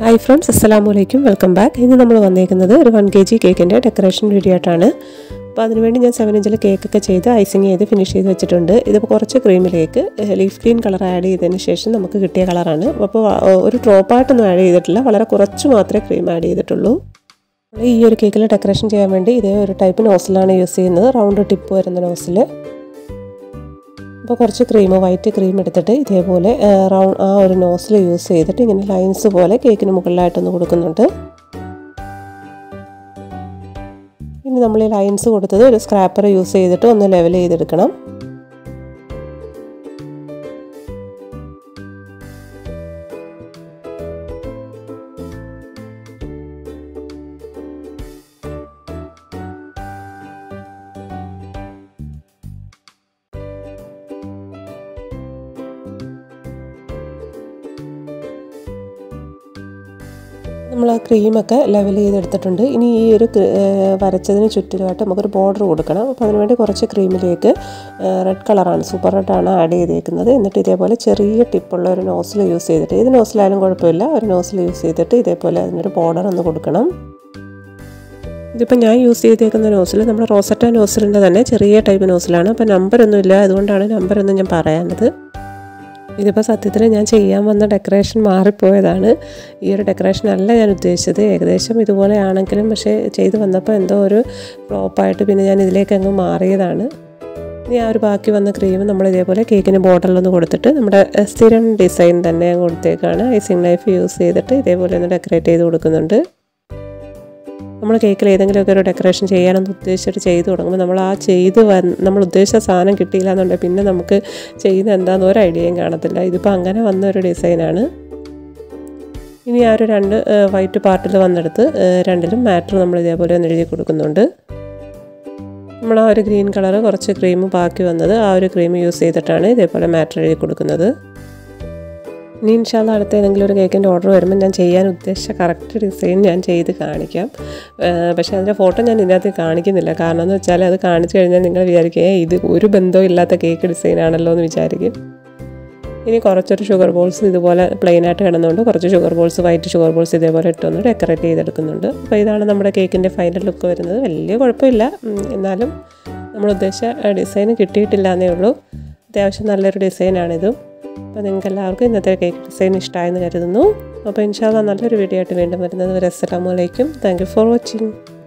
hi friends അസ്സലാമു അലൈക്കും welcome back ഇന്ന് നമ്മൾ വന്നേക്കുന്നത് ഒരു വൺ കെ ജി കേക്കിൻ്റെ ഡെക്കറേഷൻ വീഡിയോ ആയിട്ടാണ് അപ്പോൾ അതിനുവേണ്ടി ഞാൻ സെവൻ ഇഞ്ചിൽ കേക്കൊക്കെ ചെയ്ത് ഐസിങ് ചെയ്ത് ഫിനിഷ് ചെയ്ത് വെച്ചിട്ടുണ്ട് ഇതിപ്പോൾ കുറച്ച് ക്രീമിലേക്ക് ലീഫ് ഗ്രീൻ കളർ ആഡ് ചെയ്തതിന് ശേഷം നമുക്ക് കിട്ടിയ കളറാണ് അപ്പോൾ ഒരു ഡ്രോപ്പായിട്ടൊന്നും ആഡ് ചെയ്തിട്ടില്ല വളരെ കുറച്ച് മാത്രമേ ക്രീം ആഡ് ചെയ്തിട്ടുള്ളൂ നമ്മൾ ഈ ഒരു കേക്കിൽ ഡെക്കറേഷൻ ചെയ്യാൻ വേണ്ടി ഇതേ ഒരു ടൈപ്പ് നോസിലാണ് യൂസ് ചെയ്യുന്നത് റൗണ്ട് ടിപ്പ് വരുന്ന നോസിൽ അപ്പോൾ കുറച്ച് ക്രീം വൈറ്റ് ക്രീം എടുത്തിട്ട് ഇതേപോലെ റൗണ്ട് ആ ഒരു നോസിൽ യൂസ് ചെയ്തിട്ട് ഇങ്ങനെ ലൈൻസ് പോലെ കേക്കിന് മുകളിലായിട്ടൊന്ന് കൊടുക്കുന്നുണ്ട് ഇനി നമ്മൾ ഈ ലൈൻസ് കൊടുത്തത് ഒരു സ്ക്രാപ്പർ യൂസ് ചെയ്തിട്ട് ഒന്ന് ലെവൽ ചെയ്തെടുക്കണം നമ്മൾ ആ ക്രീമൊക്കെ ലെവൽ ചെയ്തെടുത്തിട്ടുണ്ട് ഇനി ഈ ഒരു വരച്ചതിന് ചുറ്റിലുമായിട്ട് നമുക്കൊരു ബോർഡർ കൊടുക്കണം അപ്പോൾ അതിനുവേണ്ടി കുറച്ച് ക്രീമിലേക്ക് റെഡ് കളറാണ് സൂപ്പർ റെഡാണ് ആഡ് ചെയ്തേക്കുന്നത് എന്നിട്ട് ഇതേപോലെ ചെറിയ ടിപ്പുള്ള ഒരു നോസിൽ യൂസ് ചെയ്തിട്ട് ഏത് നോസിലായാലും കുഴപ്പമില്ല ഒരു നോസിൽ യൂസ് ചെയ്തിട്ട് ഇതേപോലെ അതിനൊരു ബോർഡർ ഒന്ന് കൊടുക്കണം ഇതിപ്പോൾ ഞാൻ യൂസ് ചെയ്തേക്കുന്ന നോസിൽ നമ്മുടെ റോസറ്റ നോസിലിൻ്റെ തന്നെ ചെറിയ ടൈപ്പ് നോസിലാണ് അപ്പോൾ നമ്പറൊന്നുമില്ല അതുകൊണ്ടാണ് നമ്പറൊന്നും ഞാൻ പറയാനത് ഇതിപ്പോൾ സത്യത്തിൽ ഞാൻ ചെയ്യാൻ വന്ന ഡെക്കറേഷൻ മാറിപ്പോയതാണ് ഈ ഒരു ഡെക്കറേഷൻ അല്ല ഞാൻ ഉദ്ദേശിച്ചത് ഏകദേശം ഇതുപോലെ ആണെങ്കിലും പക്ഷേ ചെയ്തു വന്നപ്പോൾ എന്തോ ഒരു ഫ്ലോപ്പായിട്ട് പിന്നെ ഞാൻ ഇതിലേക്ക് അങ്ങ് മാറിയതാണ് ഇനി ആ ഒരു ബാക്കി വന്ന ക്രീം നമ്മൾ ഇതേപോലെ കേക്കിന് ബോർഡറിലൊന്ന് കൊടുത്തിട്ട് നമ്മുടെ സ്ഥിരം ഡിസൈൻ തന്നെ ഞാൻ കൊടുത്തേക്കാണ് ഐസിങ് നൈഫ് യൂസ് ചെയ്തിട്ട് ഇതേപോലെ ഒന്ന് ഡെക്കറേറ്റ് ചെയ്ത് കൊടുക്കുന്നുണ്ട് നമ്മൾ കേക്കിൽ ഏതെങ്കിലുമൊക്കെ ഒരു ഡെക്കറേഷൻ ചെയ്യാനെന്ന് ഉദ്ദേശിച്ചിട്ട് ചെയ്തു തുടങ്ങുമ്പോൾ നമ്മൾ ആ ചെയ്ത് വന്ന് നമ്മൾ ഉദ്ദേശിച്ച സാധനം കിട്ടിയില്ല എന്നുണ്ടെങ്കിൽ പിന്നെ നമുക്ക് ചെയ്യുന്ന എന്താണെന്ന് ഒരു ഐഡിയയും കാണത്തില്ല ഇതിപ്പോൾ അങ്ങനെ വന്ന ഒരു ഡിസൈനാണ് ഇനി ആ ഒരു രണ്ട് വൈറ്റ് പാർട്ടിൽ വന്നെടുത്ത് രണ്ടിലും മാറ്റർ നമ്മൾ ഇതേപോലെ ഒന്ന് എഴുതി കൊടുക്കുന്നുണ്ട് നമ്മൾ ആ ഒരു ഗ്രീൻ കളർ കുറച്ച് ക്രീം ബാക്കി വന്നത് ആ ഒരു ക്രീം യൂസ് ചെയ്തിട്ടാണ് ഇതേപോലെ മാറ്റർ എഴുതി കൊടുക്കുന്നത് ഇനി ഇൻഷാല്ല അടുത്ത ഏതെങ്കിലും ഒരു കേക്കിൻ്റെ ഓർഡർ വരുമ്പോൾ ഞാൻ ചെയ്യാൻ ഉദ്ദേശിച്ച കറക്റ്റ് ഡിസൈൻ ഞാൻ ചെയ്ത് കാണിക്കാം പക്ഷേ അതിൻ്റെ ഫോട്ടോ ഞാൻ ഇതിനകത്ത് കാണിക്കുന്നില്ല കാരണം എന്ന് വെച്ചാൽ അത് കാണിച്ചു കഴിഞ്ഞാൽ നിങ്ങൾ വിചാരിക്കുക ഇത് ഒരു ബന്ധവും ഇല്ലാത്ത കേക്ക് ഡിസൈൻ ആണല്ലോ എന്ന് വിചാരിക്കും ഇനി കുറച്ചൊരു ഷുഗർ ബോൾസ് ഇതുപോലെ പ്ലെയിനായിട്ട് കിടന്നുകൊണ്ട് കുറച്ച് sugar balls white sugar balls ഇതേപോലെ ഇട്ടൊന്ന് ഡെക്കറേറ്റ് ചെയ്തെടുക്കുന്നുണ്ട് അപ്പോൾ ഇതാണ് നമ്മുടെ കേക്കിൻ്റെ ഫൈനൽ ലുക്ക് വരുന്നത് വലിയ കുഴപ്പമില്ല എന്നാലും നമ്മൾ ഉദ്ദേശിച്ച ഡിസൈൻ കിട്ടിയിട്ടില്ല എന്നേ ഉള്ളൂ അത്യാവശ്യം നല്ലൊരു ഡിസൈനാണിതും അപ്പോൾ നിങ്ങൾക്ക് എല്ലാവർക്കും ഇന്നത്തെ കേക്ക് ഡിസൈൻ ഇഷ്ടമായെന്ന് കരുതുന്നു അപ്പോൾ ഇൻഷാല്ല നല്ലൊരു വീഡിയോ ആയിട്ട് വീണ്ടും വരുന്നത് വരെ അസ്സലാമലൈക്കും താങ്ക് യു ഫോർ വാച്ചിങ്